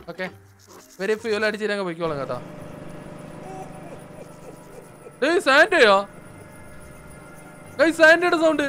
Okay very fuel അടിച്ചിട്ടങ്ങ് പൊയ്ക്കോളാം കേട്ടോ ഏയ് സാൻഡയോ ഏയ് സാൻഡയുടെ സൗണ്ട്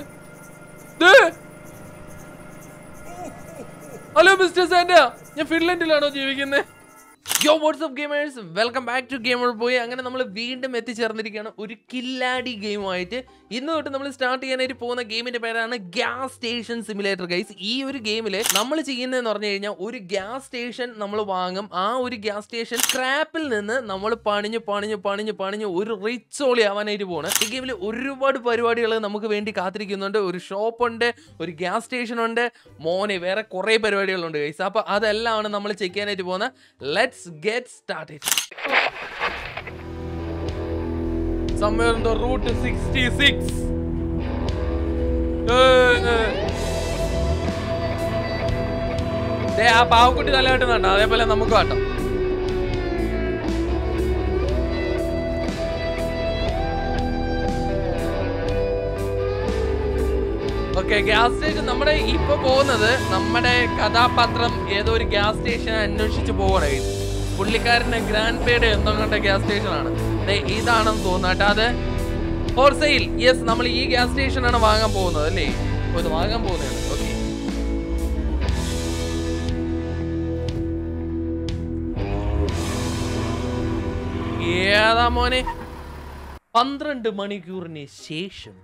ഹലോ മിസ്റ്റർ സാൻഡ ഞാൻ ഫിൻലൻഡിലാണോ ജീവിക്കുന്നത് yo what's up gamers welcome back to gamer boy അങ്ങനെ നമ്മൾ വീണ്ടും എത്തിച്ചേർന്നിരിക്കുകയാണ് ഒരു കില്ലാടി ഗെയിമായിട്ട് ഇന്ന് തൊട്ട് നമ്മൾ സ്റ്റാർട്ട് ചെയ്യാനായിട്ട് പോകുന്ന ഗെയിമിന്റെ പേരാണ് ഗ്യാസ് സ്റ്റേഷൻ സിമുലേറ്റർ ഗൈസ് ഈ ഒരു ഗെയിമിൽ നമ്മൾ ചെയ്യുന്നതെന്ന് പറഞ്ഞു കഴിഞ്ഞാൽ ഒരു ഗ്യാസ് സ്റ്റേഷൻ നമ്മൾ വാങ്ങും ആ ഒരു ഗ്യാസ് സ്റ്റേഷൻ സ്ക്രാപ്പിൽ നിന്ന് നമ്മൾ പണിഞ്ഞ് പണിഞ്ഞ് പണിഞ്ഞ് പണിഞ്ഞ് ഒരു റിച്ച് ഓളി ആവാനായിട്ട് പോകണം ഈ ഗെയിമിൽ ഒരുപാട് പരിപാടികൾ നമുക്ക് വേണ്ടി കാത്തിരിക്കുന്നുണ്ട് ഒരു ഷോപ്പ് ഉണ്ട് ഒരു ഗ്യാസ് സ്റ്റേഷൻ ഉണ്ട് മോനെ വേറെ കുറേ പരിപാടികളുണ്ട് ഗൈസ് അപ്പൊ അതെല്ലാമാണ് നമ്മൾ ചെക്ക് ചെയ്യാനായിട്ട് പോകുന്നത് let's get started somewhere in the route 66 ദേ, ആ പാവക്കുട്ടി തല കെട്ടുന്നുണ്ട് അതേപോലെ നമുക്ക് കാട്ടാം ഓക്കെ ഗ്യാസ് സ്റ്റേഷൻ നമ്മുടെ ഇപ്പൊ പോകുന്നത് നമ്മുടെ കഥാപാത്രം ഏതോ ഒരു ഗ്യാസ് സ്റ്റേഷൻ അന്വേഷിച്ച് പോകണേ പുള്ളിക്കാരന്റെ ഗ്രാൻഡ് പേയുടെ എന്തോ കണ്ട ഗ്യാസ് സ്റ്റേഷൻ ആണ് ദേ, ഇതാണെന്ന് തോന്നുന്നു കേട്ടോ അത് ഫോർ സെയിൽ യെസ് നമ്മൾ ഈ ഗ്യാസ് സ്റ്റേഷൻ ആണ് വാങ്ങാൻ പോകുന്നത് അല്ലേ ഓ, ഇത് വാങ്ങാൻ പോകുന്നതാണ് ഓക്കെ ഏതാ മോനെ പന്ത്രണ്ട് മണിക്കൂറിന് ശേഷം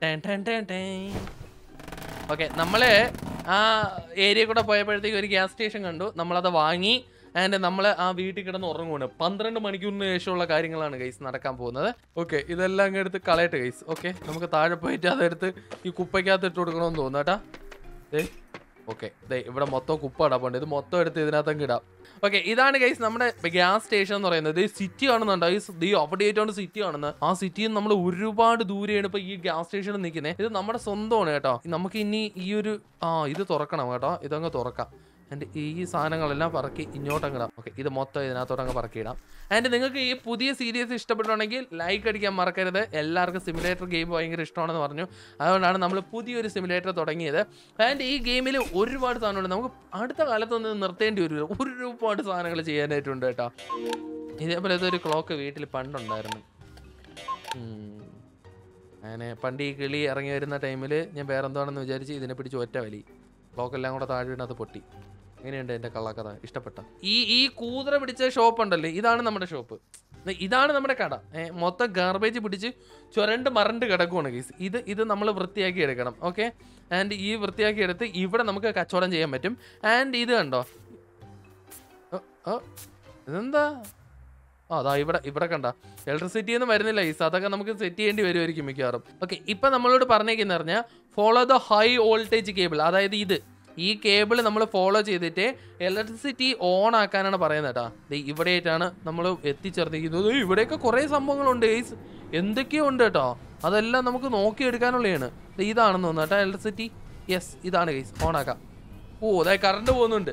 ഓക്കെ നമ്മള് ആ ഏരിയ കൂടെ പോയപ്പോഴത്തേക്ക് ഒരു ഗ്യാസ് സ്റ്റേഷൻ കണ്ടു നമ്മളത് വാങ്ങി ആൻഡ് നമ്മൾ ആ വീട്ടിൽ കിടന്ന് ഉറങ്ങുകയാണ് പന്ത്രണ്ട് മണിക്കൂറിന് ശേഷമുള്ള കാര്യങ്ങളാണ് ഗൈസ് നടക്കാൻ പോകുന്നത് ഓക്കെ ഇതെല്ലാം അങ്ങ് എടുത്ത് കളയട്ടെ ഗൈസ് ഓക്കെ നമുക്ക് താഴെ പോയിട്ട് അതെടുത്ത് ഈ കുപ്പയ്ക്കകത്ത് ഇട്ട് കൊടുക്കണമെന്ന് തോന്നുന്നു കേട്ടാ ദേ ഓക്കെ ദേ ഇവിടെ മൊത്തം കുപ്പ ഇടാൻ ഇത് മൊത്തം എടുത്ത് ഇതിനകത്തങ്ങ് ഇടാം ഓക്കെ ഇതാണ് ഗൈസ് നമ്മുടെ ഗ്യാസ് സ്റ്റേഷൻ എന്ന് പറയുന്നത് ഈ സിറ്റി കാണുന്നുണ്ടോ ഈ ദീ അവിടെ ആയിട്ടാണ് സിറ്റി കാണുന്നത് ആ സിറ്റിയിൽ നമ്മൾ ഒരുപാട് ദൂരെയാണ് ഇപ്പൊ ഈ ഗ്യാസ് സ്റ്റേഷനിൽ നിൽക്കുന്നത് ഇത് നമ്മുടെ സ്വന്തമാണ് കേട്ടോ നമുക്ക് ഇനി ഈ ഒരു ആ ഇത് തുറക്കണം കേട്ടോ ഇതങ്ങ് തുറക്കാം ആൻഡ് ഈ സാധനങ്ങളെല്ലാം പറക്കി ഇങ്ങോട്ടങ്ങിടാം ഓക്കെ ഇത് മൊത്തം ഇതിനകത്തോട്ട് അങ്ങ് പറക്കിയിടാം ആൻഡ് നിങ്ങൾക്ക് ഈ പുതിയ സീരീസ് ഇഷ്ടപ്പെട്ടുണ്ടെങ്കിൽ ലൈക്ക് അടിക്കാൻ മറക്കരുത് എല്ലാവർക്കും സിമുലേറ്റർ ഗെയിം ഭയങ്കര ഇഷ്ടമാണെന്ന് പറഞ്ഞു അതുകൊണ്ടാണ് നമ്മൾ പുതിയൊരു സിമുലേറ്റർ തുടങ്ങിയത് ആൻഡ് ഈ ഗെയിമിൽ ഒരുപാട് സാധനമുണ്ട് നമുക്ക് അടുത്ത കാലത്തൊന്നും നിർത്തേണ്ടി വരില്ല ഒരുപാട് സാധനങ്ങൾ ചെയ്യാനായിട്ടുണ്ട് കേട്ടോ ഇതേപോലെ ഇതൊരു ക്ലോക്ക് വീട്ടിൽ പണ്ടുണ്ടായിരുന്നു ഉം. അങ്ങനെ പണ്ട് ഈ കിളി ഇറങ്ങി വരുന്ന ടൈമിൽ ഞാൻ വേറെ എന്താണെന്ന് വിചാരിച്ച് ഇതിനെ പിടിച്ച് ഒറ്റ വലി ക്ലോക്ക് എല്ലാം കൂടെ താഴെ വീണത് പൊട്ടി എങ്ങനെയുണ്ട് എൻ്റെ കള്ളക്കഥ ഇഷ്ടപ്പെട്ട ഈ ഈ കൂതറ പിടിച്ച ഷോപ്പ് ഉണ്ടല്ലേ ഇതാണ് നമ്മുടെ ഷോപ്പ് ഇതാണ് നമ്മുടെ കട ഏ, മൊത്തം ഗാർബേജ് പിടിച്ച് ചുരണ്ട് മറണ്ട് കിടക്കുവാണ് ഗീസ് ഇത് ഇത് നമ്മൾ വൃത്തിയാക്കി എടുക്കണം ഓക്കെ ആൻഡ് ഈ വൃത്തിയാക്കി എടുത്ത് ഇവിടെ നമുക്ക് കച്ചവടം ചെയ്യാൻ പറ്റും ആൻഡ് ഇത് കണ്ടോ ഓ, ഓ, ഇതെന്താ ആ അതാ ഇവിടെ ഇവിടെ കണ്ട ഇലക്ട്രിസിറ്റി ഒന്നും വരുന്നില്ല ഈ അതൊക്കെ നമുക്ക് സെറ്റ് ചെയ്യേണ്ടി വരുമായിരിക്കും മിക്കവാറും ഓക്കെ ഇപ്പൊ നമ്മളോട് പറഞ്ഞേക്കെന്ന് പറഞ്ഞാൽ follow the high voltage cable അതായത് ഇത് ഈ കേബിൾ നമ്മൾ ഫോളോ ചെയ്തിട്ട് ഇലക്ട്രിസിറ്റി ഓൺ ആക്കാനാണ് പറയുന്നത് കേട്ടാ ദേ ഇവിടെയായിട്ടാണ് നമ്മൾ എത്തിച്ചേർന്നിരിക്കുന്നത് ദേ ഇവിടെയൊക്കെ കുറേ സംഭവങ്ങളുണ്ട് ഗൈസ് എന്തൊക്കെയോ ഉണ്ട് കേട്ടോ അതെല്ലാം നമുക്ക് നോക്കിയെടുക്കാനുള്ളതാണ് ദേ ഇതാണെന്ന് തോന്നുന്നു കേട്ടോ ഇലക്ട്രിസിറ്റി യെസ് ഇതാണ് ഗൈസ് ഓൺ ആക്കാം ഓ അതായത് കറണ്ട് പോകുന്നുണ്ട്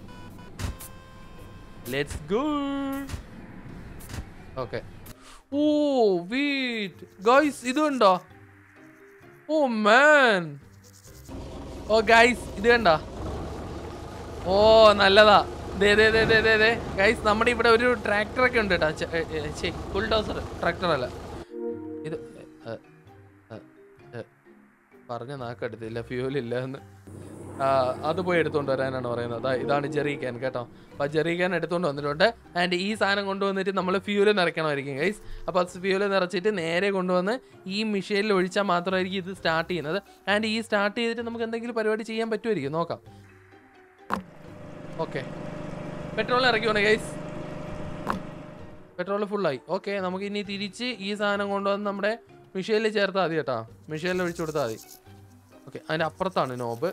let's go okay oh wait guys ഇത് കണ്ടോ ഓ മാൻ ഓ ഗൈസ് ഇത് കണ്ടോ ഓ നല്ലതാ ദേ ദേ ദേ ദേ ദേ ദേ ഗൈസ് നമ്മുടെ ഇവിടെ ഒരു ട്രാക്ടർ ഒക്കെ ഉണ്ട് കേട്ടോ ഫുൾ ഡോസർ ട്രാക്ടർ അല്ല ഇത് ഏ, ഏ, ഏ, പറഞ്ഞ നാക്കെടുത്തില്ല ഫ്യൂൽ ഇല്ല എന്ന് ആ, അത് പോയി എടുത്തുകൊണ്ട് വരാനാണ് പറയുന്നത് അതാ ഇതാണ് ജെറി ക്യാൻ കേട്ടോ അപ്പോൾ ജെറി ക്യാൻ എടുത്തുകൊണ്ട് വന്നിട്ടുണ്ട് ആൻഡ് ഈ സാധനം കൊണ്ടുവന്നിട്ട് നമ്മൾ ഫ്യൂല് നിറയ്ക്കണമായിരിക്കും ഗൈസ് അപ്പോൾ ഫ്യൂല് നിറച്ചിട്ട് നേരെ കൊണ്ടുവന്ന് ഈ മെഷീനിൽ ഒഴിച്ചാൽ മാത്രമായിരിക്കും ഇത് സ്റ്റാർട്ട് ചെയ്യുന്നത് ആൻഡ് ഈ സ്റ്റാർട്ട് ചെയ്തിട്ട് നമുക്ക് എന്തെങ്കിലും പരിപാടി ചെയ്യാൻ പറ്റുമായിരിക്കും നോക്കാം ഓക്കെ പെട്രോൾ ഇറക്കിയോണേ ഗൈസ് പെട്രോൾ ഫുള്ളായി ഓക്കെ നമുക്ക് ഇനി തിരിച്ച് ഈ സാധനം കൊണ്ടുവന്ന് നമ്മുടെ മിഷീനിൽ ചേർത്താൽ മതി കേട്ടോ മിഷീനിൽ ഒഴിച്ചു കൊടുത്താൽ മതി ഓക്കെ അതിൻ്റെ അപ്പുറത്താണ് knob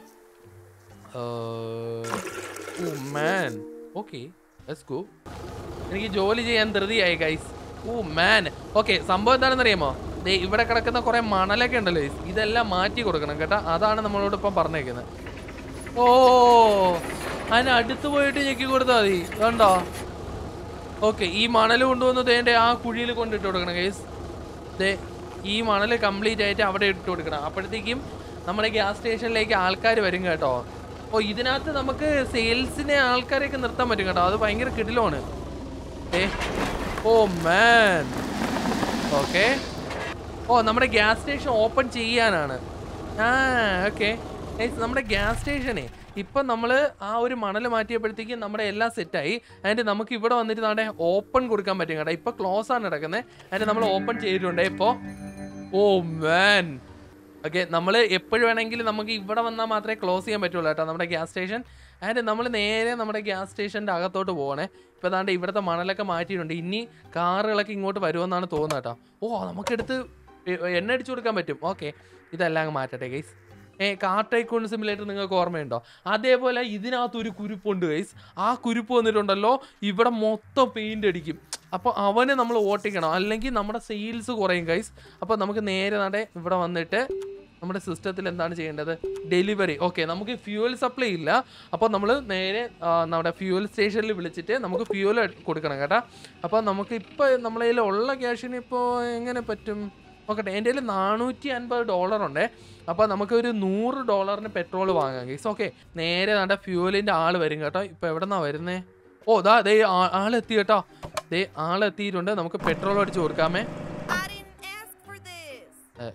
oh man okay let's go എനിക്ക് ജോലി ചെയ്യാൻ ധൃതിയായി ഗൈസ് ഓ മാൻ ഓക്കെ സംഭവം എന്താണെന്ന് അറിയാമോ ദേ ഇവിടെ കിടക്കുന്ന കുറെ മണലൊക്കെ ഉണ്ടല്ലോ guys. ഇതെല്ലാം മാറ്റി കൊടുക്കണം കേട്ടോ അതാണ് നമ്മളോട് ഇപ്പം പറഞ്ഞേക്കുന്നത് ഓ അതിന് അടുത്ത് പോയിട്ട് ഞെക്കി കൊടുത്താൽ മതി കണ്ടോ ഓക്കെ ഈ മണൽ കൊണ്ടുവന്ന് തേൻ്റെ ആ കുഴിയിൽ കൊണ്ടിട്ട് കൊടുക്കണം ഗൈസ് ദേ ഈ മണൽ കംപ്ലീറ്റ് ആയിട്ട് അവിടെ ഇട്ട് കൊടുക്കണം അപ്പോഴത്തേക്കും നമ്മുടെ ഗ്യാസ് സ്റ്റേഷനിലേക്ക് ആൾക്കാർ വരും കേട്ടോ ഓ ഇതിനകത്ത് നമുക്ക് സെയിൽസിനെ ആൾക്കാരെയൊക്കെ നിർത്താൻ പറ്റും കേട്ടോ അത് ഭയങ്കര കിടിലമാണ് ഏ ഓ മാൻ ഓക്കെ ഓ നമ്മുടെ ഗ്യാസ് സ്റ്റേഷൻ ഓപ്പൺ ചെയ്യാനാണ് ആ ഓക്കെ നമ്മുടെ ഗ്യാസ് സ്റ്റേഷനെ ഇപ്പം നമ്മൾ ആ ഒരു മണൽ മാറ്റിയപ്പോഴത്തേക്കും നമ്മുടെ എല്ലാം സെറ്റായി അതിൻ്റെ നമുക്ക് ഇവിടെ വന്നിട്ട് നമ്മുടെ ഓപ്പൺ കൊടുക്കാൻ പറ്റും കേട്ടോ ഇപ്പം ക്ലോസ് ആണ് കിടക്കുന്നത് അതിൻ്റെ നമ്മൾ ഓപ്പൺ ചെയ്തിട്ടുണ്ട് ഇപ്പോൾ ഓ മാൻ ഓക്കെ നമ്മൾ എപ്പോഴും വേണമെങ്കിലും നമുക്ക് ഇവിടെ വന്നാൽ മാത്രമേ ക്ലോസ് ചെയ്യാൻ പറ്റുള്ളൂ കേട്ടോ നമ്മുടെ ഗ്യാസ് സ്റ്റേഷൻ ആൻഡ് നമ്മൾ നേരെ നമ്മുടെ ഗ്യാസ് സ്റ്റേഷൻ്റെ അകത്തോട്ട് പോകണേ ഇപ്പോൾ ദാണ്ട് ഇവിടുത്തെ മണലൊക്കെ മാറ്റിയിട്ടുണ്ട് ഇനി കാറുകളൊക്കെ ഇങ്ങോട്ട് വരുമെന്നാണ് തോന്നുന്നത് കേട്ടോ ഓ നമുക്കെടുത്ത് എ- എണ്ണ അടിച്ചു കൊടുക്കാൻ പറ്റും ഓക്കെ ഇതെല്ലാം അങ്ങ് മാറ്റട്ടെ guys a car tycoon simulator നിങ്ങൾക്ക് ഓർമ്മയുണ്ടോ അതേപോലെ ഇതിനകത്ത് ഒരു കുരുപ്പുണ്ട് ഗൈസ് ആ കുരുപ്പ് വന്നിട്ടുണ്ടല്ലോ ഇവിടെ മൊത്തം പെയിന്റ് അടിക്കും അപ്പോൾ അവനെ നമ്മൾ ഓട്ടിക്കണം അല്ലെങ്കിൽ നമ്മുടെ സെയിൽസ് കുറയും ഗൈസ് അപ്പോൾ നമുക്ക് നേരെ നടേ ഇവിടെ വന്നിട്ട് നമ്മുടെ സിസ്റ്റത്തിൽ എന്താണ് ചെയ്യേണ്ടത് ഡെലിവറി ഓക്കെ നമുക്ക് ഫ്യൂവൽ സപ്ലൈ ഇല്ല അപ്പോൾ നമ്മൾ നേരെ ആ, നമ്മുടെ ഫ്യൂവൽ സ്റ്റേഷനിൽ വിളിച്ചിട്ട് നമുക്ക് ഫ്യൂവൽ കൊടുക്കണം കേട്ടോ അപ്പോൾ നമുക്ക് ഇപ്പോൾ നമ്മളെ കയ്യിൽ ഉള്ള ക്യാഷിന് ഇപ്പോൾ എങ്ങനെ പറ്റും നോക്കട്ടെ എൻ്റെ കയ്യിൽ നാനൂറ്റി അൻപത് ഡോളർ ഉണ്ട് അപ്പോൾ നമുക്ക് ഒരു നൂറ് ഡോളറിന് പെട്രോൾ വാങ്ങാം ഗൈസ് ഓക്കെ നേരെ നമ്മുടെ ഫ്യൂവലിൻ്റെ ആൾ വരും കേട്ടോ ഇപ്പോൾ എവിടെ നിന്നാണ് വരുന്നേ ഓ ദാ ദേ ആ- ആളെത്തി കേട്ടോ ദേ ആളെത്തിയിട്ടുണ്ട് നമുക്ക് പെട്രോൾ അടിച്ച് കൊടുക്കാമേ I didn't ask for this.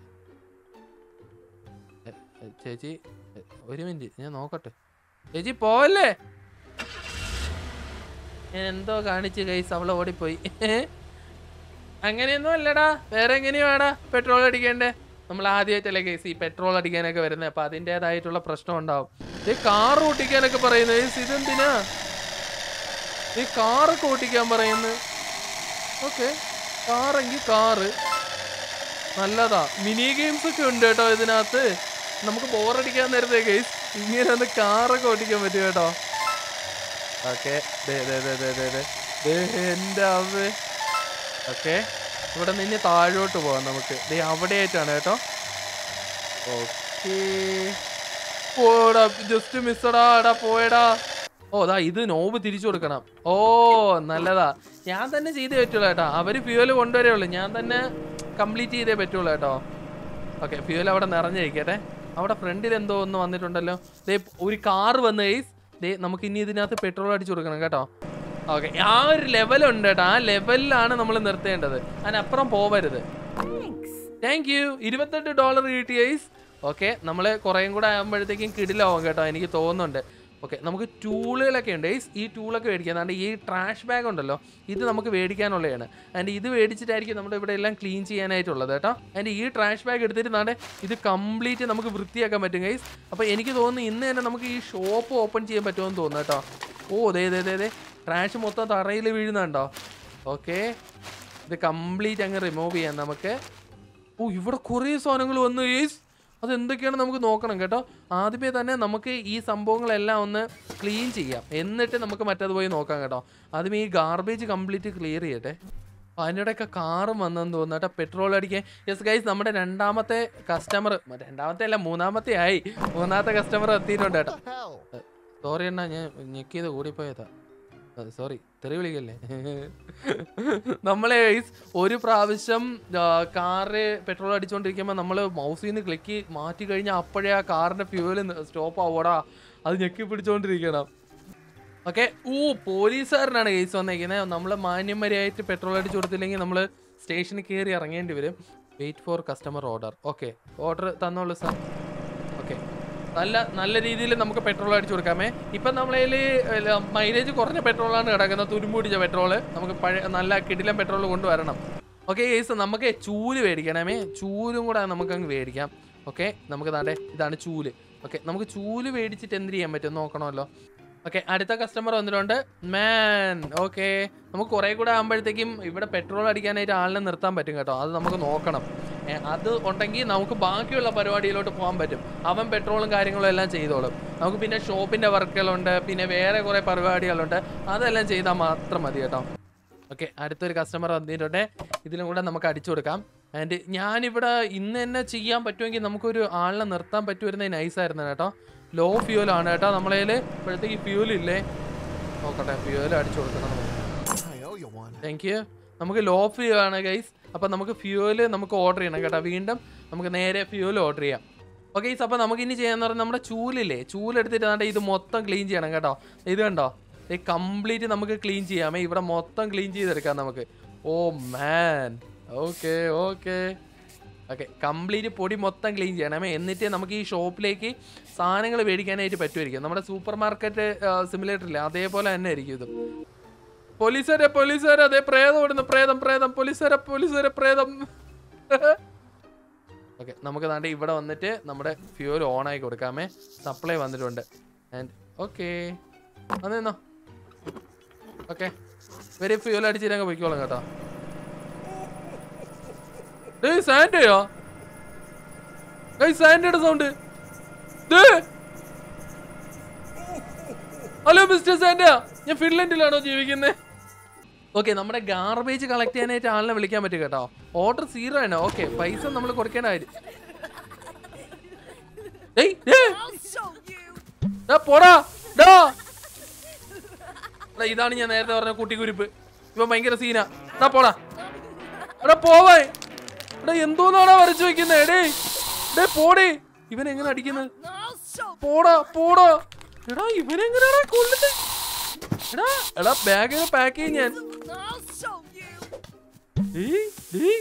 എ, എ, ചേച്ചി എ, ഒരു മിനിറ്റ് ഞാൻ നോക്കട്ടെ ചേച്ചി പോവല്ലേ ഞാൻ എന്തോ കാണിച്ച് കൈസ് അവള് ഓടിപ്പോയി അങ്ങനെയൊന്നും അല്ലടാ വേറെ എങ്ങനെയോ ആടാ പെട്രോൾ അടിക്കേണ്ടേ നമ്മൾ ആദ്യമായിട്ടല്ലേ കേസ് ഈ പെട്രോൾ അടിക്കാനൊക്കെ വരുന്നത് അപ്പൊ അതിൻ്റെതായിട്ടുള്ള പ്രശ്നം ഉണ്ടാവും ഈ കാർ ഓട്ടിക്കാനൊക്കെ പറയുന്നത് ഗൈസ് ഇതെന്തിനാ ഈ കാറൊക്കെ ഓട്ടിക്കാൻ പറയുന്നു ഓക്കെ കാറെങ്കിൽ കാറ് നല്ലതാ മിനി ഗെയിംസ് ഒക്കെ ഉണ്ട് കേട്ടോ ഇതിനകത്ത് നമുക്ക് ബോറടിക്കാൻ നേരത്തെ ഗൈസ് ഇങ്ങനെ ഒന്ന് കാറൊക്കെ ഓടിക്കാൻ പറ്റും കേട്ടോ ഓക്കെ എൻ്റെ അവ ഓക്കെ ഇവിടെ നിന്ന് താഴോട്ട് പോവാം നമുക്ക് ദേ അവിടെ ആയിട്ടാണ് കേട്ടോ ഓക്കേ പോടാ ജസ്റ്റ് മിസ്സടാ എടാ പോയടാ ഓ ദാ ഇത് നോബ് തിരിച്ചു കൊടുക്കണം ഓ നല്ലതാ ഞാൻ തന്നെ ചെയ്തേ പറ്റുള്ളൂ കേട്ടോ അവര് ഫ്യൂവൽ കൊണ്ടുവരേ ഉള്ളൂ ഞാൻ തന്നെ കംപ്ലീറ്റ് ചെയ്തേ പറ്റുള്ളൂ കേട്ടോ ഓക്കെ ഫ്യൂവൽ അവിടെ നിറഞ്ഞിരിക്കട്ടെ അവിടെ ഫ്രണ്ടിൽ എന്തോ ഒന്ന് വന്നിട്ടുണ്ടല്ലോ ദേ ഒരു കാർ വന്ന് ഗൈസ് ദേ നമുക്ക് ഇനി ഇതിനകത്ത് പെട്രോൾ അടിച്ചു കൊടുക്കണം കേട്ടോ ഓക്കെ ആ ഒരു ലെവലുണ്ട് കേട്ടോ ആ ലെവലിലാണ് നമ്മൾ നിർത്തേണ്ടത് അതിനപ്പുറം പോവരുത് Thanks. താങ്ക് യു ഇരുപത്തെട്ട് ഡോളർ കിട്ടി ഐസ് ഓക്കെ നമ്മൾ കുറേയും കൂടെ ആകുമ്പോഴത്തേക്കും കിടിലാവും കേട്ടോ എനിക്ക് തോന്നുന്നുണ്ട് ഓക്കെ നമുക്ക് ടൂളുകളൊക്കെ ഉണ്ട് ഐസ് ഈ ടൂളൊക്കെ മേടിക്കാൻ അതുകൊണ്ട് ഈ ട്രാഷ് ബാഗ് ഉണ്ടല്ലോ ഇത് നമുക്ക് മേടിക്കാനുള്ളതാണ് ആൻഡ് ഇത് മേടിച്ചിട്ടായിരിക്കും നമ്മുടെ ഇവിടെ എല്ലാം ക്ലീൻ ചെയ്യാനായിട്ടുള്ളത് കേട്ടോ ആൻഡ് ഈ ട്രാഷ് ബാഗ് എടുത്തിട്ട് നാടെ ഇത് കംപ്ലീറ്റ് നമുക്ക് വൃത്തിയാക്കാൻ പറ്റും ഗൈസ് അപ്പോൾ എനിക്ക് തോന്നുന്നു ഇന്ന് തന്നെ നമുക്ക് ഈ ഷോപ്പ് ഓപ്പൺ ചെയ്യാൻ പറ്റുമെന്ന് തോന്നുന്നു കേട്ടോ ഓ ദേ ദേ ദേ ദേ ട്രാഷ് മൊത്തം തറയിൽ വീഴുന്നുണ്ടോ ഓക്കെ ഇത് കംപ്ലീറ്റ് അങ്ങ് റിമൂവ് ചെയ്യാം നമുക്ക് ഓ ഇവിടെ കുറേ സാധനങ്ങൾ വന്നു ഏസ് അത് എന്തൊക്കെയാണ് നമുക്ക് നോക്കണം കേട്ടോ ആദ്യമേ തന്നെ നമുക്ക് ഈ സംഭവങ്ങളെല്ലാം ഒന്ന് ക്ലീൻ ചെയ്യാം എന്നിട്ട് നമുക്ക് മറ്റേത് പോയി നോക്കാം കേട്ടോ ആദ്യമേ ഈ ഗാർബേജ് കംപ്ലീറ്റ് ക്ലിയർ ചെയ്യട്ടെ അതിനിടയ്ക്ക് കാറും വന്നെന്ന് തോന്നുന്നു കേട്ടോ പെട്രോൾ അടിക്കാൻ യെസ് ഗൈസ് നമ്മുടെ രണ്ടാമത്തെ കസ്റ്റമർ രണ്ടാമത്തെ അല്ല മൂന്നാമത്തെ ആയി മൂന്നാമത്തെ കസ്റ്റമർ എത്തിയിട്ടുണ്ട് കേട്ടോ സോറി അണ്ണാ ഞാൻ ഞെക്കിയത് കൂടിപ്പോയതാ സോറി തെറി വിളിക്കല്ലേ നമ്മളെ guys ഒരു പ്രാവശ്യം കാറ് പെട്രോൾ അടിച്ചുകൊണ്ടിരിക്കുമ്പോൾ നമ്മൾ മൗസിൽ നിന്ന് ക്ലിക്ക് മാറ്റി കഴിഞ്ഞാൽ അപ്പോഴേ ആ കാറിന്റെ ഫ്യൂവൽ സ്റ്റോപ്പ് ആവോടാ അത് ഞെക്കി പിടിച്ചോണ്ടിരിക്കണം ഓക്കെ ഓ പോലീസുകാരനാണ് കേസ് വന്നേക്കുന്നത് നമ്മൾ മാന്യന്മാരായിട്ട് പെട്രോൾ അടിച്ചു കൊടുത്തില്ലെങ്കിൽ നമ്മൾ സ്റ്റേഷനിൽ കയറി ഇറങ്ങേണ്ടി വരും wait for customer order okay order തന്നോളൂ സാർ ഓക്കെ നല്ല നല്ല രീതിയിൽ നമുക്ക് പെട്രോൾ അടിച്ചു കൊടുക്കാമേ ഇപ്പം നമ്മളതിൽ മൈലേജ് കുറഞ്ഞ പെട്രോളാണ് കിടക്കുന്നത് തുരുമ്പ് പിടിച്ച പെട്രോള് നമുക്ക് പഴയ നല്ല കിടിലം പെട്രോൾ കൊണ്ടുവരണം ഓക്കെ കേസ് നമുക്ക് ചൂല് മേടിക്കണമേ ചൂലും കൂടെ നമുക്ക് അങ്ങ് മേടിക്കാം ഓക്കെ നമുക്ക് താണ്ടെ ഇതാണ് ചൂല് ഓക്കെ നമുക്ക് ചൂല് മേടിച്ചിട്ട് എന്ത് ചെയ്യാൻ പറ്റും നോക്കണമല്ലോ ഓക്കെ അടുത്ത കസ്റ്റമർ വന്നിട്ടുണ്ട് മാൻ ഓക്കെ നമുക്ക് കുറെ കൂടെ ആകുമ്പോഴത്തേക്കും ഇവിടെ പെട്രോൾ അടിക്കാനായിട്ട് ആളിനെ നിർത്താൻ പറ്റും കേട്ടോ അത് നമുക്ക് നോക്കണം ഏ, അത് ഉണ്ടെങ്കിൽ നമുക്ക് ബാക്കിയുള്ള പരിപാടിയിലോട്ട് പോകാൻ പറ്റും അവൻ പെട്രോളും കാര്യങ്ങളും എല്ലാം ചെയ്തോളും നമുക്ക് പിന്നെ ഷോപ്പിന്റെ വർക്കുകളുണ്ട് പിന്നെ വേറെ കുറെ പരിപാടികളുണ്ട് അതെല്ലാം ചെയ്താൽ മാത്രം മതി കേട്ടോ ഓക്കെ അടുത്തൊരു കസ്റ്റമർ വന്നിട്ടുണ്ട് ഇതിലും കൂടെ നമുക്ക് അടിച്ചു കൊടുക്കാം ആൻഡ് ഞാനിവിടെ ഇന്ന് തന്നെ ചെയ്യാൻ പറ്റുമെങ്കിൽ നമുക്കൊരു ആളിനെ നിർത്താൻ പറ്റുമായിരുന്നെങ്കിൽ നൈസായിരുന്നു കേട്ടോ ലോ ഫ്യൂൽ ആണ് കേട്ടോ നമ്മളതിൽ ഇപ്പോഴത്തേക്ക് ഫ്യൂൽ ഇല്ലേ നോക്കട്ടെ ഫ്യൂൽ അടിച്ചു കൊടുക്കണം നമുക്ക് I owe you one. Thank you നമുക്ക് ലോ ഫ്യൂൽ ആണ് ഗൈസ് അപ്പം നമുക്ക് ഫ്യൂവൽ നമുക്ക് ഓർഡർ ചെയ്യണം കേട്ടോ വീണ്ടും നമുക്ക് നേരെ ഫ്യൂവൽ ഓർഡർ ചെയ്യാം ഓക്കെ ഈ അപ്പോൾ നമുക്ക് ഇനി ചെയ്യാന്ന് പറഞ്ഞാൽ നമ്മുടെ ചൂലില്ലേ ചൂലെടുത്തിട്ട് ദാണ്ടെ ഇത് മൊത്തം ക്ലീൻ ചെയ്യണം കേട്ടോ ഇത് കണ്ടോ ഇത് കംപ്ലീറ്റ് നമുക്ക് ക്ലീൻ ചെയ്യാമേ ഇവിടെ മൊത്തം ക്ലീൻ ചെയ്തെടുക്കാം നമുക്ക് oh man okay okay okay complete പൊടി മൊത്തം ക്ലീൻ ചെയ്യണമേ എന്നിട്ട് നമുക്ക് ഈ ഷോപ്പിലേക്ക് സാധനങ്ങൾ മേടിക്കാനായിട്ട് പറ്റുമായിരിക്കും നമ്മുടെ സൂപ്പർ മാർക്കറ്റ് സിമുലേറ്റർ ഇല്ലേ അതേപോലെ തന്നെ ആയിരിക്കും ഇത് പോലീസുകാരെ പോലീസുകാരെ അതെ പ്രേതം ഓടുന്നു പ്രേതം പ്രേതം പോലീസുകാരെ പോലീസുകാരെ പ്രേതം ഓക്കെ നമുക്ക് ദാണ്ട് ഇവിടെ വന്നിട്ട് നമ്മുടെ ഫ്യൂൽ ഓൺ ആയി കൊടുക്കാമേ സപ്ലൈ വന്നിട്ടുണ്ട് ആൻഡ് ഓക്കെ വന്ന് നിന്നോ ഓക്കെ ഇവര് ഫ്യൂൽ അടിച്ചിട്ടങ്ങ് പോയിക്കോളും കേട്ടോ ഡേയ് സാൻഡയോ സാൻഡയുടെ സൗണ്ട് ഹലോ മിസ്റ്റർ സാൻഡ ഞാൻ ഫിൻലൻഡിലാണോ ജീവിക്കുന്നത് ഓക്കെ നമ്മുടെ ഗാർബേജ് കളക്ട് ചെയ്യാനായിട്ട് ആളിനെ വിളിക്കാൻ പറ്റും കേട്ടോ ഓർഡർ സീറോ ആണ് ഓക്കെ പൈസ നമ്മൾ കൊടുക്കേണ്ട കാര്യം ഡേയ്, ഡേയ്, I'll show you. ഡാ പോടാ ഡാ എടാ, ഇതാണ് ഞാൻ നേരത്തെ പറഞ്ഞ കുട്ടിക്കുരിപ്പ് ഇവൻ ഭയങ്കര സീനാ ഡാ പോടാ എടാ പോവാ എടാ എന്തോന്നാടാ വരച്ചു വെക്കുന്നേ ഡേ ഡേ പോടേ ഇവൻ എങ്ങനെ അടിക്കുന്നത് I'll show പോടാ പോടാ എടാ ഇവൻ എങ്ങനെയാടാ കൊല്ലുന്നത് എടാ എടാ ബാഗ് പാക്ക് ചെയ്യും ഞാൻ I'll show you. ഏയ്, ഏയ്.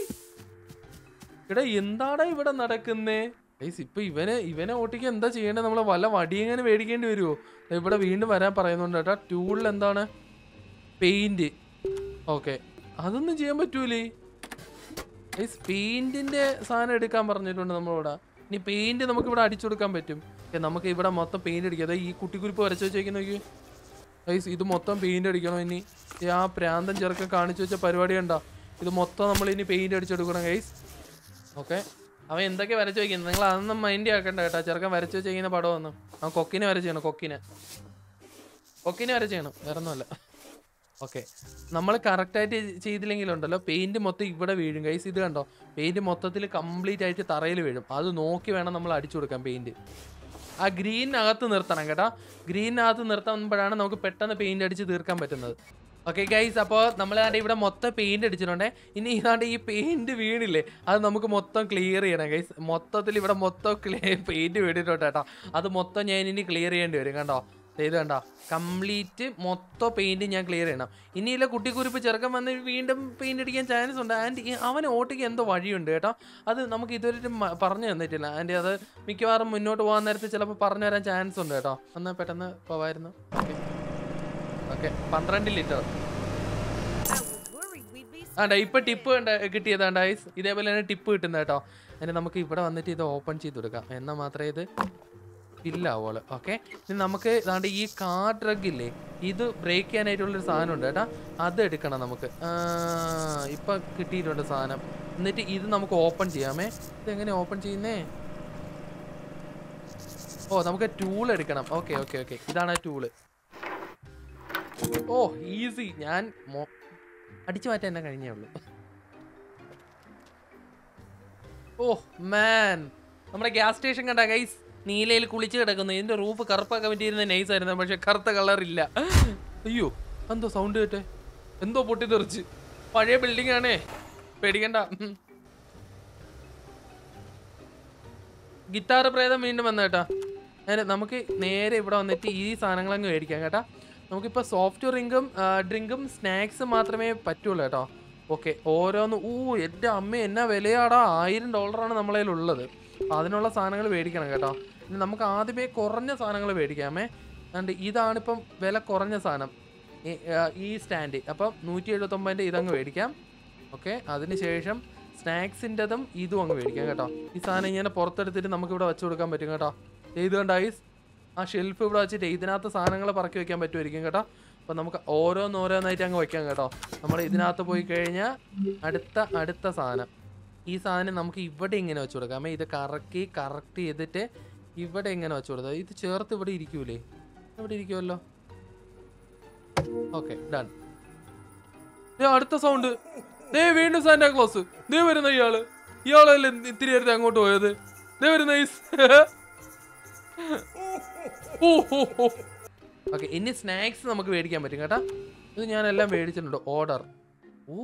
എടാ എന്താടാ ഇവിടെ നടക്കുന്നേ ഏയ്സ് ഇപ്പൊ ഇവനെ ഇവനെ ഓട്ടിക്ക് എന്താ ചെയ്യേണ്ടത് നമ്മളെ വല്ല വടിയെങ്ങനെ മേടിക്കേണ്ടി വരുമോ ഇവിടെ വീണ്ടും വരാൻ പറയുന്നുണ്ട് കേട്ടാ ടൂളിൽ എന്താണ് പെയിന്റ് ഓക്കെ അതൊന്നും ചെയ്യാൻ പറ്റൂലേ ഏയ്സ് പെയിന്റിന്റെ സാധനം എടുക്കാൻ പറഞ്ഞിട്ടുണ്ട് നമ്മളിവിടെ ഇനി പെയിന്റ് നമുക്ക് ഇവിടെ അടിച്ചു കൊടുക്കാൻ പറ്റും ഏ, നമുക്ക് ഇവിടെ മൊത്തം പെയിന്റ് അടിക്കാം അതായത് ഈ കുട്ടിക്കുരിപ്പ് വരച്ച് വെച്ചേക്കുന്ന നോക്കി ഗൈസ് ഇത് മൊത്തം പെയിന്റ് അടിക്കണം ഇനി ഈ ആ പ്രാന്തൻ ചെറുക്കൻ കാണിച്ചു വെച്ച പരിപാടി ഉണ്ടോ ഇത് മൊത്തം നമ്മൾ ഇനി പെയിന്റ് അടിച്ചെടുക്കണം ഗൈസ് ഓക്കെ അവൻ എന്തൊക്കെ വരച്ചു വയ്ക്കുന്നത് നിങ്ങൾ അതൊന്നും മൈൻഡ് ആക്കണ്ട കേട്ടോ ചെറുക്കൻ വരച്ചു വെച്ചിരിക്കുന്ന പടമൊന്നും അവൻ കൊക്കിനെ വരച്ച് ചെയ്യണം കൊക്കിനെ കൊക്കിനെ വരച്ച് ചെയ്യണം വേറെ ഒന്നുമല്ല ഓക്കെ നമ്മൾ കറക്റ്റായിട്ട് ചെയ്തില്ലെങ്കിലുണ്ടല്ലോ പെയിന്റ് മൊത്തം ഇവിടെ വീഴും ഗൈസ് ഇത് കണ്ടോ പെയിന്റ് മൊത്തത്തിൽ കംപ്ലീറ്റ് ആയിട്ട് തറയിൽ വീഴും അത് നോക്കി വേണം നമ്മൾ അടിച്ചു കൊടുക്കാൻ പെയിന്റ് ആ ഗ്രീനകത്ത് നിർത്തണം കേട്ടോ ഗ്രീനകത്ത് നിർത്തുമ്പോഴാണ് നമുക്ക് പെട്ടെന്ന് പെയിന്റ് അടിച്ച് തീർക്കാൻ പറ്റുന്നത് ഓക്കെ ഗൈസ് അപ്പോൾ നമ്മൾ ദാണ്ടെ ഇവിടെ മൊത്തം പെയിന്റ് അടിച്ചിട്ടുണ്ട് ഇനി ഇതാണ്ട് ഈ പെയിന്റ് വീണില്ലേ അത് നമുക്ക് മൊത്തം ക്ലിയർ ചെയ്യണം ഗൈസ് മൊത്തത്തിൽ ഇവിടെ മൊത്തം പെയിന്റ് വീണിട്ടുണ്ട് കേട്ടോ അത് മൊത്തം ഞാൻ ഇനി ക്ലിയർ ചെയ്യേണ്ടി വരും കണ്ടോ ദേ ഇത് കണ്ടോ കംപ്ലീറ്റ് മൊത്തം പെയിന്റ് ഞാൻ ക്ലിയർ ചെയ്യണം ഇനിയില്ല കുട്ടിക്കുരിപ്പ് ചെറുക്കൻ വന്ന് വീണ്ടും പെയിന്റ് അടിക്കാൻ ചാൻസ് ഉണ്ട് ആൻഡ് അവൻ ഓട്ടിക്ക് എന്തോ വഴിയുണ്ട് കേട്ടോ അത് നമുക്ക് ഇതുവരെ മ- പറഞ്ഞു തന്നിട്ടില്ല ആൻഡ് അത് മിക്കവാറും മുന്നോട്ട് പോകാൻ നേരത്തെ ചിലപ്പോൾ പറഞ്ഞു തരാൻ ചാൻസ് ഉണ്ട് കേട്ടോ ഒന്ന് പെട്ടെന്ന് പോവായിരുന്നു ഓക്കെ ഓക്കെ പന്ത്രണ്ട് litre I was worried we'd be ആണ്ടാ ഇപ്പൊ ടിപ്പ് കിട്ടിയതാണ്ട് ഐസ് ഇതേപോലെ തന്നെ ടിപ്പ് കിട്ടുന്നത് കേട്ടോ അതിന് നമുക്ക് ഇവിടെ വന്നിട്ട് ഇത് ഓപ്പൺ ചെയ്ത് കൊടുക്കാം എന്നാൽ മാത്രമേ ഇത് ഫില്ലാവുള്ളൂ ഓക്കെ ഇനി നമുക്ക് ഇതാണ്ട് ഈ കാർ ഡ്രഗ് ഇല്ലേ ഇത് ബ്രേക്ക് ചെയ്യാനായിട്ടുള്ളൊരു സാധനം ഉണ്ട് കേട്ടോ അത് എടുക്കണം നമുക്ക് ആ, ഇപ്പൊ കിട്ടിയിട്ടുണ്ട് സാധനം എന്നിട്ട് ഇത് നമുക്ക് ഓപ്പൺ ചെയ്യാമേ ഇത് എങ്ങനെ ഓപ്പൺ ചെയ്യുന്നേ ഓ നമുക്ക് ടൂൾ എടുക്കണം ഓക്കെ ഓക്കെ ഓക്കെ ഇതാണ് ടൂള് ഓ ഈസി ഞാൻ മൊ- അടിച്ചു മാറ്റാൻ എന്നെ കഴിഞ്ഞേ ഉള്ളൂ ഓ മാൻ നമ്മുടെ ഗ്യാസ് സ്റ്റേഷൻ കണ്ട ഗൈസ് നീലയിൽ കുളിച്ച് കിടക്കുന്നു ഇതിന്റെ റൂഫ് കറുപ്പൊക്കെ പറ്റിയിരുന്ന നൈസ് ആയിരുന്നു പക്ഷെ കറുത്ത കളർ ഇല്ല അയ്യോ എന്തോ സൗണ്ട് കേട്ടെ എന്തോ പൊട്ടിത്തെറിച്ച് പഴയ ബിൽഡിംഗ് ആണേ പേടിക്കണ്ട ഉം. ഗിത്താർ പ്രേതം വീണ്ടും വന്ന കേട്ടാ നേരെ നമുക്ക് നേരെ ഇവിടെ വന്നിട്ട് ഈ സാധനങ്ങളങ്ങ് മേടിക്കാം കേട്ടാ നമുക്കിപ്പോൾ സോഫ്റ്റ് ഡ്രിങ്കും ഡ്രിങ്കും സ്നാക്സും മാത്രമേ പറ്റുള്ളൂ കേട്ടോ ഓക്കെ ഓരോന്ന് ഊ എൻ്റെ അമ്മ എന്നാ വിലയാടാ ആയിരം ഡോളറാണ് നമ്മളെ ഉള്ളത് അപ്പോൾ അതിനുള്ള സാധനങ്ങൾ മേടിക്കണം കേട്ടോ ഇനി നമുക്ക് ആദ്യമേ കുറഞ്ഞ സാധനങ്ങൾ മേടിക്കാമേ അതുകൊണ്ട് ഇതാണിപ്പം വില കുറഞ്ഞ സാധനം ഈ- ആ, ഈ സ്റ്റാൻഡ് അപ്പം നൂറ്റി എഴുപത്തൊമ്പതിൻ്റെ ഇതങ്ങ് മേടിക്കാം ഓക്കെ അതിനുശേഷം സ്നാക്സിൻ്റെതും ഇതും അങ്ങ് മേടിക്കാം കേട്ടോ ഈ സാധനം ഇങ്ങനെ പുറത്തെടുത്തിട്ട് നമുക്ക് ഇവിടെ വെച്ച് കൊടുക്കാൻ പറ്റും കേട്ടോ ഇത് കണ്ട ഐസ് ആ ഷെൽഫ് ഇവിടെ വെച്ചിട്ട് ഇതിനകത്ത് സാധനങ്ങൾ പറക്കി വെക്കാൻ പറ്റുമായിരിക്കും കേട്ടോ അപ്പം നമുക്ക് ഓരോന്നോരോന്നായിട്ട് അങ്ങ് വെക്കാം കേട്ടോ നമ്മൾ ഇതിനകത്ത് പോയി കഴിഞ്ഞാൽ അടുത്ത അടുത്ത സാധനം ഈ സാധനം നമുക്ക് ഇവിടെ ഇങ്ങനെ വെച്ച് കൊടുക്കാം ഇത് കറക്കി കറക്റ്റ് ചെയ്തിട്ട് ഇവിടെ ഇങ്ങനെ വെച്ച് കൊടുത്താൽ ഇത് ചേർത്ത് ഇവിടെ ഇരിക്കൂലേ ഇവിടെ ഇരിക്കുമല്ലോ ഓക്കെ ഡൺ ദേ അടുത്ത സൗണ്ട് ദേ വീണ്ടും സാന്റാ ക്ലോസ് ദേ വരുന്ന ഇയാള് ഇയാളല്ലേ ഇത്തിരി നേരത്തെ അങ്ങോട്ട് പോയത് ദേ വരുന്ന ഈസ് ഓ ഹോ ഹോ ഓക്കെ ഇനി സ്നാക്സ് നമുക്ക് മേടിക്കാൻ പറ്റും കേട്ടാ ഇത് ഞാൻ എല്ലാം മേടിച്ചിട്ടുണ്ട് ഓർഡർ ഓ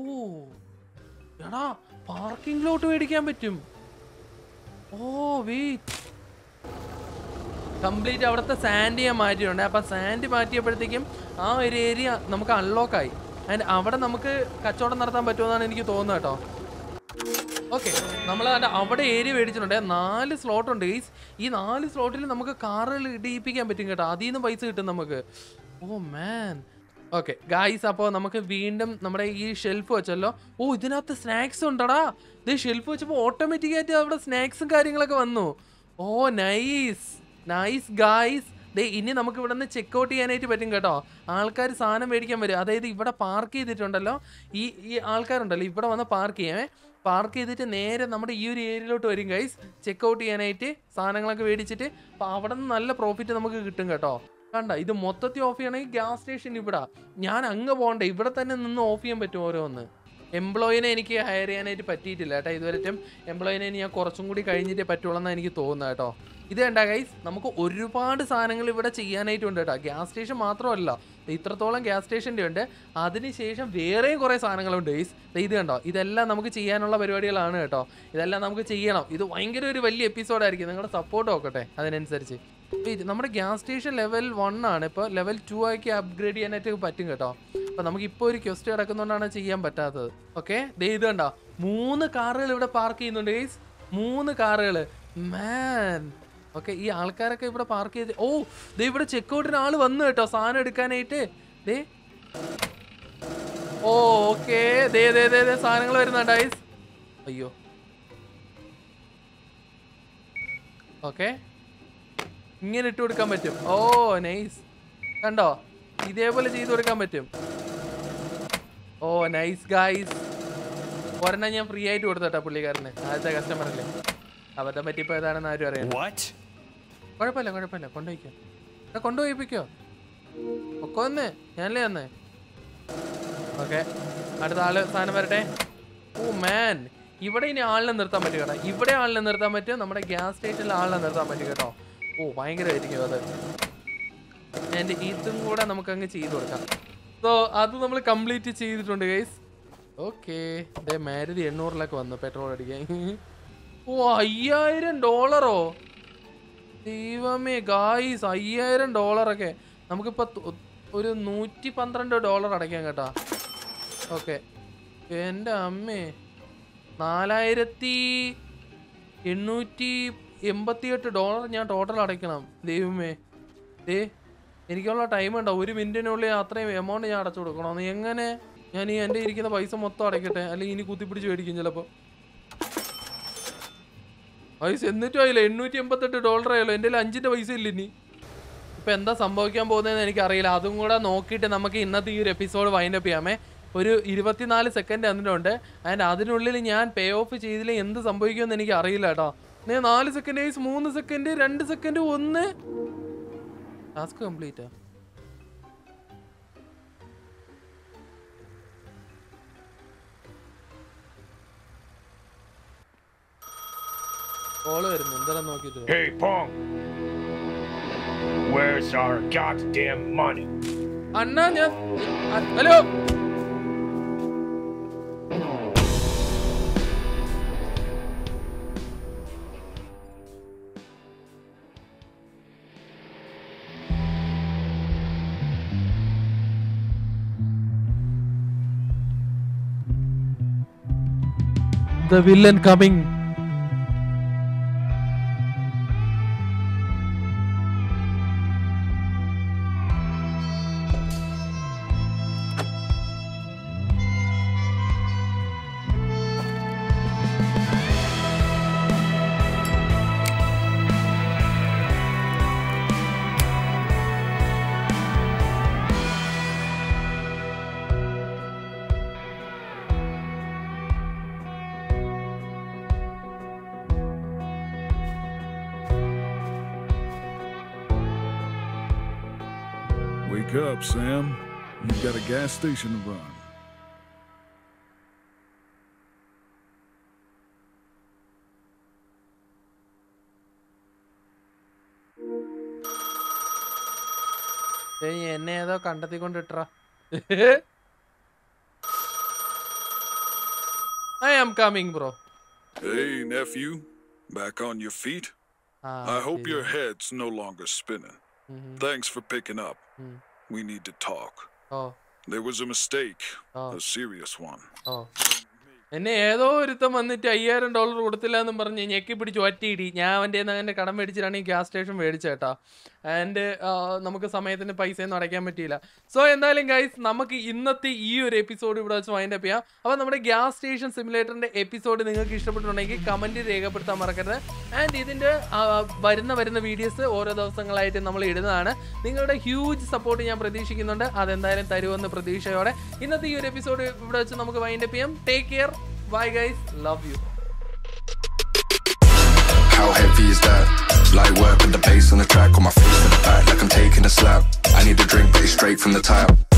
എടാ പാർക്കിംഗിലോട്ട് മേടിക്കാൻ പറ്റും ഓ വെയിറ്റ് കംപ്ലീറ്റ് അവിടുത്തെ സാൻഡ് ഞാൻ മാറ്റിയിട്ടുണ്ട് അപ്പം സാൻഡ് മാറ്റിയപ്പോഴത്തേക്കും ആ ഒരു ഏരിയ നമുക്ക് അൺലോക്ക് ആയി ആൻഡ് അവിടെ നമുക്ക് കച്ചവടം നടത്താൻ പറ്റുമെന്നാണ് എനിക്ക് തോന്നുന്നത് കേട്ടോ ഓക്കെ നമ്മൾ അവിടെ ഏരിയ മേടിച്ചിട്ടുണ്ട് നാല് സ്ലോട്ട് ഉണ്ട് ഗൈസ് ഈ നാല് സ്ലോട്ടിൽ നമുക്ക് കാറുകൾ ഇടിയിപ്പിക്കാൻ പറ്റും കേട്ടോ അതിൽ നിന്ന് പൈസ കിട്ടും നമുക്ക് ഓ മാൻ ഓക്കെ ഗായ്സ് അപ്പോൾ നമുക്ക് വീണ്ടും നമ്മുടെ ഈ ഷെൽഫ് വെച്ചല്ലോ ഓ ഇതിനകത്ത് സ്നാക്സ് ഉണ്ടടാ ഇത് ഷെൽഫ് വെച്ചപ്പോൾ ഓട്ടോമാറ്റിക്കായിട്ട് അവിടെ സ്നാക്സും കാര്യങ്ങളൊക്കെ വന്നു ഓ നൈസ് നൈസ് ഗായ്സ് ദേ ഇനി നമുക്ക് ഇവിടെ നിന്ന് ചെക്ക് ഔട്ട് ചെയ്യാനായിട്ട് പറ്റും കേട്ടോ ആൾക്കാർ സാധനം മേടിക്കാൻ വരും അതായത് ഇവിടെ പാർക്ക് ചെയ്തിട്ടുണ്ടല്ലോ ഈ ഈ ആൾക്കാരുണ്ടല്ലോ ഇവിടെ വന്ന് പാർക്ക് ചെയ്യാമേ പാർക്ക് ചെയ്തിട്ട് നേരെ നമ്മുടെ ഈ ഒരു ഏരിയയിലോട്ട് വരും ഗൈസ് ചെക്ക് ഔട്ട് ചെയ്യാനായിട്ട് സാധനങ്ങളൊക്കെ മേടിച്ചിട്ട് അപ്പോൾ അവിടെ നിന്ന് നല്ല പ്രോഫിറ്റ് നമുക്ക് കിട്ടും കേട്ടോ കണ്ട ഇത് മൊത്തത്തിൽ ഓഫ് ചെയ്യണമെങ്കിൽ ഗ്യാസ് സ്റ്റേഷൻ ഇവിടെ ഞാൻ അങ്ങ് പോകണ്ടേ ഇവിടെ തന്നെ നിന്ന് ഓഫ് ചെയ്യാൻ പറ്റും ഓരോന്ന് എംപ്ലോയിനെ എനിക്ക് ഹയർ ചെയ്യാനായിട്ട് പറ്റിയിട്ടില്ല കേട്ടോ ഇതുവരെയും എംപ്ലോയിനെ ഇനി ഞാൻ കുറച്ചും കൂടി കഴിഞ്ഞിട്ടേ പറ്റുള്ളൂ എന്നാണ് എനിക്ക് തോന്നുന്നത് കേട്ടോ ഇത് കണ്ട ഗൈസ് നമുക്ക് ഒരുപാട് സാധനങ്ങൾ ഇവിടെ ചെയ്യാനായിട്ടുണ്ട് കേട്ടോ ഗ്യാസ് സ്റ്റേഷൻ മാത്രമല്ല ദേ ഇത്രത്തോളം ഗ്യാസ് സ്റ്റേഷൻ്റെ ഉണ്ട് അതിനുശേഷം വേറെയും കുറേ സാധനങ്ങളുണ്ട് ഗൈസ് ദേ ഇത് കണ്ടോ ഇതെല്ലാം നമുക്ക് ചെയ്യാനുള്ള പരിപാടികളാണ് കേട്ടോ ഇതെല്ലാം നമുക്ക് ചെയ്യണം ഇത് ഭയങ്കര ഒരു വലിയ എപ്പിസോഡായിരിക്കും നിങ്ങളുടെ സപ്പോർട്ട് നോക്കട്ടെ അതിനനുസരിച്ച് ഇപ്പൊ ഇത് നമ്മുടെ ഗ്യാസ് സ്റ്റേഷൻ ലെവൽ വൺ ആണ് ഇപ്പോൾ ലെവൽ ടു ആക്കി അപ്ഗ്രേഡ് ചെയ്യാനായിട്ട് പറ്റും കേട്ടോ അപ്പൊ നമുക്ക് ഇപ്പോൾ ഒരു ക്വസ്റ്റ് കിടക്കുന്നതുകൊണ്ടാണ് ചെയ്യാൻ പറ്റാത്തത് ഓക്കെ ദേ ഇത് കണ്ടോ മൂന്ന് കാറുകൾ ഇവിടെ പാർക്ക് ചെയ്യുന്നുണ്ട് ഗൈസ് മൂന്ന് കാറുകൾ മാൻ ഓക്കെ ഈ ആൾക്കാരൊക്കെ ഇവിടെ പാർക്ക് ചെയ്ത് ഓ ദേ ഇവിടെ ചെക്കൗട്ടിന് ആള് വന്നു കേട്ടോ സാധനം എടുക്കാനായിട്ട് ദേ ഓ ഓക്കെ ദേ ദേ ദേ ദേ സാധനങ്ങൾ വരുന്നുണ്ട് ഗൈസ് അയ്യോ ഓക്കെ ഇങ്ങനെ ഇട്ട് കൊടുക്കാൻ പറ്റും ഓ നൈസ് കണ്ടോ ഇതേപോലെ ചെയ്ത് കൊടുക്കാൻ പറ്റും ഓ നൈസ് ഗായ്സ് ഒരെണ്ണം ഞാൻ ഫ്രീ ആയിട്ട് കൊടുത്തോട്ടാ പുള്ളിക്കാരന് ആദ്യത്തെ കസ്റ്റമർ അല്ലേ അബദ്ധം പറ്റിപ്പോ ഏതാണെന്ന് ആരും അറിയാം What? കുഴപ്പമില്ല കുഴപ്പമില്ല കൊണ്ടുപോയിക്കോ എടാ കൊണ്ടുപോയിപ്പിക്കോ ഒക്കെ വന്ന് ഞാനല്ലേ വന്നേ ഓക്കെ അടുത്ത ആള് സാധനം വരട്ടെ ഓ മാൻ ഇവിടെ ഇനി ആളിനെ നിർത്താൻ പറ്റും കേട്ടോ ഇവിടെ ആളിനെ നിർത്താൻ പറ്റും നമ്മുടെ ഗ്യാസ് സ്റ്റേഷനിൽ ആളിനെ നിർത്താൻ പറ്റും കേട്ടോ ഓ ഭയങ്കരമായിരിക്കും അത് എൻ്റെ ഇതും കൂടെ നമുക്ക് അങ്ങ് ചെയ്ത് കൊടുക്കാം സോ അത് നമ്മൾ കംപ്ലീറ്റ് ചെയ്തിട്ടുണ്ട് ഗൈസ് ഓക്കെ ഇതേ മാരുതി എണ്ണൂറിലൊക്കെ വന്നു പെട്രോൾ അടിക്കാൻ ഓ അയ്യായിരം ഡോളറോ ദൈവമേ ഗായ്സ് അയ്യായിരം ഡോളറൊക്കെ നമുക്കിപ്പോൾ തു- ഒരു നൂറ്റി പന്ത്രണ്ട് ഡോളർ അടയ്ക്കാം കേട്ടോ ഓക്കെ എൻ്റെ അമ്മേ നാലായിരത്തി എണ്ണൂറ്റി എൺപത്തിയെട്ട് ഡോളർ ഞാൻ ടോട്ടൽ അടയ്ക്കണം ദൈവമേ ദേ എനിക്കുള്ള ടൈം ഉണ്ടോ ഒരു മിനിറ്റിനുള്ളിൽ അത്രയും എമൗണ്ട് ഞാൻ അടച്ചു കൊടുക്കണം നീ എങ്ങനെ ഞാൻ ഈ എൻ്റെ ഇരിക്കുന്ന പൈസ മൊത്തം അടയ്ക്കട്ടെ അല്ലെങ്കിൽ ഇനി കുത്തിപ്പിടിച്ച് മേടിക്കും ചിലപ്പോൾ പൈസ എന്നിട്ടും ആയില്ല എണ്ണൂറ്റി എൺപത്തെട്ട് ഡോളർ ആയല്ലോ എൻ്റെ കയ്യിൽ അഞ്ചിൻ്റെ പൈസ ഇല്ല ഇനി ഇപ്പം എന്താ സംഭവിക്കാൻ പോകുന്നതെന്ന് എനിക്കറിയില്ല അതും കൂടെ നോക്കിയിട്ട് നമുക്ക് ഇന്നത്തെ ഈ ഒരു എപ്പിസോഡ് വൈൻഡ് അപ്പ് ചെയ്യാമേ ഒരു ഇരുപത്തിനാല് സെക്കൻഡ് തന്നിട്ടുണ്ട് ആൻഡ് അതിനുള്ളിൽ ഞാൻ പേ ഓഫ് ചെയ്തില്ല എന്ത് സംഭവിക്കുമെന്ന് എനിക്ക് അറിയില്ല കേട്ടോ നീ നാല് സെക്കൻഡ് ഏസ് മൂന്ന് സെക്കൻഡ് രണ്ട് സെക്കൻഡ് ഒന്ന് ടാസ്ക് കംപ്ലീറ്റാ കോള് വരുന്നു എന്താ നോക്കിയിട്ട് Hey, Pong. Where's our goddamn money? അണ്ണാ ഞാൻ അ- hello The villain coming. Wake up, Sam. You've got a gas station to run. ഏയ് എന്നെ ഏതോ കണ്ടെത്തിക്കൊണ്ടിട്ടാ I am coming bro Hey, nephew. Back on your feet? ആ, I hope ശരി. your head's no longer spinning. ഉം, ഉം. Thanks for picking up. Hmm. We need to talk. Oh There was a mistake, Oh. a serious one. ഓ എന്നെ ഏതോ ഒരുത്തം വന്നിട്ട് അയ്യായിരം dollar കൊടുത്തില്ല എന്നും പറഞ്ഞ് ഞെക്കി പിടിച്ച് ഒറ്റയിടി ഞാൻ അവൻ്റെ എൻ്റെ കടം മേടിച്ചിട്ടാണ് ഈ ഗ്യാസ് സ്റ്റേഷൻ മേടിച്ചേട്ടാ ആൻഡ് നമുക്ക് സമയത്തിന് പൈസയൊന്നും അടയ്ക്കാൻ പറ്റിയില്ല സോ എന്തായാലും ഗൈസ് നമുക്ക് ഇന്നത്തെ ഈ ഒരു എപ്പിസോഡ് ഇവിടെ വെച്ച് വൈൻഡ് അപ്പ് ചെയ്യാം അപ്പോൾ നമ്മുടെ ഗ്യാസ് സ്റ്റേഷൻ സിമുലേറ്ററിൻ്റെ എപ്പിസോഡ് നിങ്ങൾക്ക് ഇഷ്ടപ്പെട്ടിട്ടുണ്ടെങ്കിൽ കമൻറ്റ് രേഖപ്പെടുത്താൻ മറക്കരുത് ആൻഡ് ഇതിൻ്റെ വരുന്ന വരുന്ന വീഡിയോസ് ഓരോ ദിവസങ്ങളായിട്ട് നമ്മൾ ഇടുന്നതാണ് നിങ്ങളുടെ ഹ്യൂജ് സപ്പോർട്ട് ഞാൻ പ്രതീക്ഷിക്കുന്നുണ്ട് അതെന്തായാലും തരുമെന്ന് പ്രതീക്ഷയോടെ ഇന്നത്തെ ഈ ഒരു എപ്പിസോഡ് ഇവിടെ വെച്ച് നമുക്ക് വൈൻഡ് അപ്പ് ചെയ്യാം take care bye guys love you How heavy is that? Light work with the bass on the track, on my face to the back like I'm taking a slap. I need a drink, but it's straight from the tap.